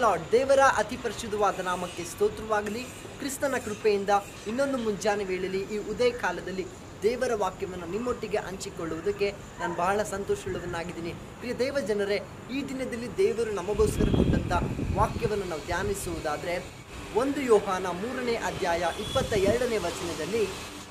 lord ದೇವರ ಅತಿ ಪರಿಶುದ್ಧವಾದ ನಾಮಕ್ಕೆ ಸ್ತೋತ್ರವಾಗಲಿ ಕ್ರಿಸ್ತನ ಕೃಪೆಯಿಂದ ಇನ್ನೊಂದು ಮುಂಜಾನೆ ವೇಳೆಯಲ್ಲಿ ಈ ಉದಯ ಕಾಲದಲ್ಲಿ ದೇವರ ವಾಕ್ಯವನ್ನು ನಿಮ್ಮೊಟ್ಟಿಗೆ ಹಂಚಿಕೊಳ್ಳುವುದಕ್ಕೆ ನಾನು ಬಹಳ ಸಂತೋಷವುಳ್ಳವನಾಗಿದ್ದೀನಿ ಪ್ರಿಯ ದೇವ ಜನರೇ ಈ ದಿನದಲ್ಲಿ ದೇವರು ನಮಗೋಸ್ಕರ ಕೊಟ್ಟಂಥ ವಾಕ್ಯವನ್ನು ನಾವು ಧ್ಯಾನಿಸುವುದಾದರೆ ಒಂದು ಯೋಹಾನ ಮೂರನೇ ಅಧ್ಯಾಯ ಇಪ್ಪತ್ತ ಎರಡನೇ ವಚನದಲ್ಲಿ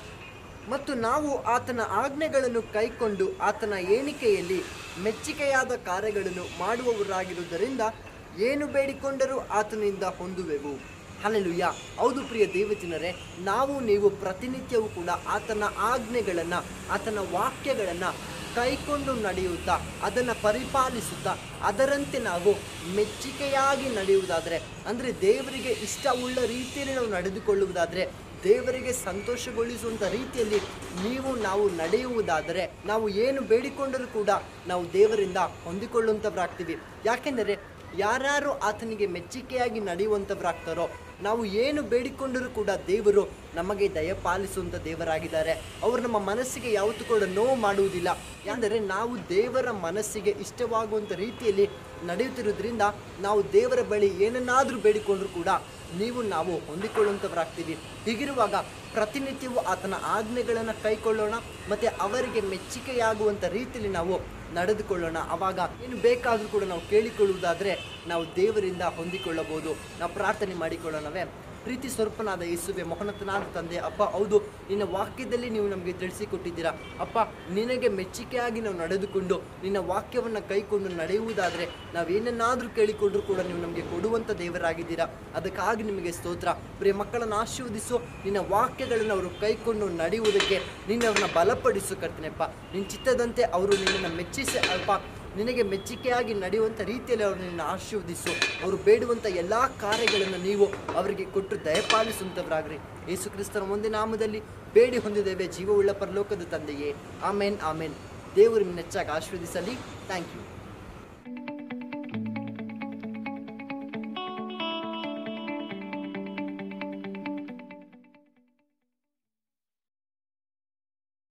ಮತ್ತು ನಾವು ಆತನ ಆಜ್ಞೆಗಳನ್ನು ಕೈಕೊಂಡು ಆತನ ಎಣಿಕೆಯಲ್ಲಿ ಮೆಚ್ಚಿಕೆಯಾದ ಕಾರ್ಯಗಳನ್ನು ಮಾಡುವವರಾಗಿರುವುದರಿಂದ ಏನು ಬೇಡಿಕೊಂಡರೂ ಆತನಿಂದ ಹೊಂದುವೆವು ಹಲಲುಯ್ಯ ಹೌದು ಪ್ರಿಯ ದೇವಜನರೇ ನಾವು ನೀವು ಪ್ರತಿನಿತ್ಯವೂ ಕೂಡ ಆತನ ಆಜ್ಞೆಗಳನ್ನು ಆತನ ವಾಕ್ಯಗಳನ್ನು ಕೈಕೊಂಡು ನಡೆಯುತ್ತಾ ಅದನ್ನು ಪರಿಪಾಲಿಸುತ್ತಾ ಅದರಂತೆ ನಾವು ಮೆಚ್ಚುಗೆಯಾಗಿ ನಡೆಯುವುದಾದರೆ ಅಂದರೆ ದೇವರಿಗೆ ಇಷ್ಟವುಳ್ಳ ರೀತಿಯಲ್ಲಿ ನಾವು ನಡೆದುಕೊಳ್ಳುವುದಾದರೆ ದೇವರಿಗೆ ಸಂತೋಷಗೊಳಿಸುವಂಥ ರೀತಿಯಲ್ಲಿ ನೀವು ನಾವು ನಡೆಯುವುದಾದರೆ ನಾವು ಏನು ಬೇಡಿಕೊಂಡರೂ ಕೂಡ ನಾವು ದೇವರಿಂದ ಹೊಂದಿಕೊಳ್ಳುವಂಥವ್ರಾಗ್ತೀವಿ ಯಾಕೆಂದರೆ ಯಾರ್ಯಾರು ಆತನಿಗೆ ಮೆಚ್ಚುಗೆಯಾಗಿ ನಡೆಯುವಂಥವ್ರಾಗ್ತಾರೋ ನಾವು ಏನು ಬೇಡಿಕೊಂಡರೂ ಕೂಡ ದೇವರು ನಮಗೆ ದಯಪಾಲಿಸುವಂಥ ದೇವರಾಗಿದ್ದಾರೆ ಅವರು ನಮ್ಮ ಮನಸ್ಸಿಗೆ ಯಾವತ್ತೂ ಕೂಡ ನೋವು ಮಾಡುವುದಿಲ್ಲ ಯಾಕೆಂದರೆ ನಾವು ದೇವರ ಮನಸ್ಸಿಗೆ ಇಷ್ಟವಾಗುವಂಥ ರೀತಿಯಲ್ಲಿ ನಡೆಯುತ್ತಿರುವುದರಿಂದ ನಾವು ದೇವರ ಬಳಿ ಏನನ್ನಾದರೂ ಬೇಡಿಕೊಂಡರೂ ಕೂಡ ನೀವು ನಾವು ಹೊಂದಿಕೊಳ್ಳುವಂಥವ್ರಾಗ್ತೀವಿ ಹೀಗಿರುವಾಗ ಪ್ರತಿನಿತ್ಯವೂ ಆತನ ಆಜ್ಞೆಗಳನ್ನು ಕೈಕೊಳ್ಳೋಣ ಮತ್ತು ಅವರಿಗೆ ಮೆಚ್ಚುಗೆಯಾಗುವಂಥ ರೀತಿಯಲ್ಲಿ ನಾವು ನಡೆದುಕೊಳ್ಳೋಣ ಆವಾಗ ಏನು ಬೇಕಾದರೂ ಕೂಡ ನಾವು ಕೇಳಿಕೊಳ್ಳುವುದಾದರೆ ನಾವು ದೇವರಿಂದ ಹೊಂದಿಕೊಳ್ಳಬಹುದು ನಾವು ಪ್ರಾರ್ಥನೆ ಮಾಡಿಕೊಳ್ಳೋಣವೇ ಪ್ರೀತಿ ಸ್ವರೂಪನಾದ ಯೇಸುವೆ ಮಹೋನ್ನತನಾದ ತಂದೆ ಅಪ್ಪ ಹೌದು ನಿನ್ನ ವಾಕ್ಯದಲ್ಲಿ ನೀವು ನಮಗೆ ತಿಳಿಸಿಕೊಟ್ಟಿದ್ದೀರಾ ಅಪ್ಪ ನಿನಗೆ ಮೆಚ್ಚುಗೆಯಾಗಿ ನಾವು ನಡೆದುಕೊಂಡು ನಿನ್ನ ವಾಕ್ಯವನ್ನು ಕೈಕೊಂಡು ನಡೆಯುವುದಾದರೆ ನಾವೇನನ್ನಾದರೂ ಕೇಳಿಕೊಂಡ್ರೂ ಕೂಡ ನೀವು ನಮಗೆ ಕೊಡುವಂಥ ದೇವರಾಗಿದ್ದೀರಾ ಅದಕ್ಕಾಗಿ ನಿಮಗೆ ಸ್ತೋತ್ರ ಪ್ರಿಯ ಮಕ್ಕಳನ್ನು ಆಶೀರ್ವದಿಸು ನಿನ್ನ ವಾಕ್ಯಗಳನ್ನು ಅವರು ಕೈಕೊಂಡು ನಡೆಯುವುದಕ್ಕೆ ನಿನ್ನವ್ರನ್ನ ಬಲಪಡಿಸು ಕರ್ತನೆಪ್ಪ ನಿನ್ನ ಚಿತ್ತದಂತೆ ಅವರು ನಿನ್ನನ್ನು ಮೆಚ್ಚಿಸಿ ಅಲ್ಪ ನಿನಗೆ ಮೆಚ್ಚುಗೆಯಾಗಿ ನಡೆಯುವಂಥ ರೀತಿಯಲ್ಲಿ ಅವರು ನಿನ್ನ ಆಶೀರ್ವದಿಸು ಅವರು ಬೇಡುವಂಥ ಎಲ್ಲ ಕಾರ್ಯಗಳನ್ನು ನೀವು ಅವರಿಗೆ ಕೊಟ್ಟು ದಯಪಾಲಿಸುವಂಥವ್ರಾಗ್ರಿ ಯೇಸು ಕ್ರಿಸ್ತನ ಒಂದೇ ನಾಮದಲ್ಲಿ ಬೇಡಿ ಹೊಂದಿದ್ದೇವೆ ಜೀವವುಳ್ಳ ಪರಲೋಕದ ತಂದೆಯೇ ಆಮೇನ್ ಆಮೇನ್ ದೇವರು ನಿನ್ನ ಹೆಚ್ಚಾಗಿ ಆಶೀರ್ವದಿಸಲಿ ಥ್ಯಾಂಕ್ ಯು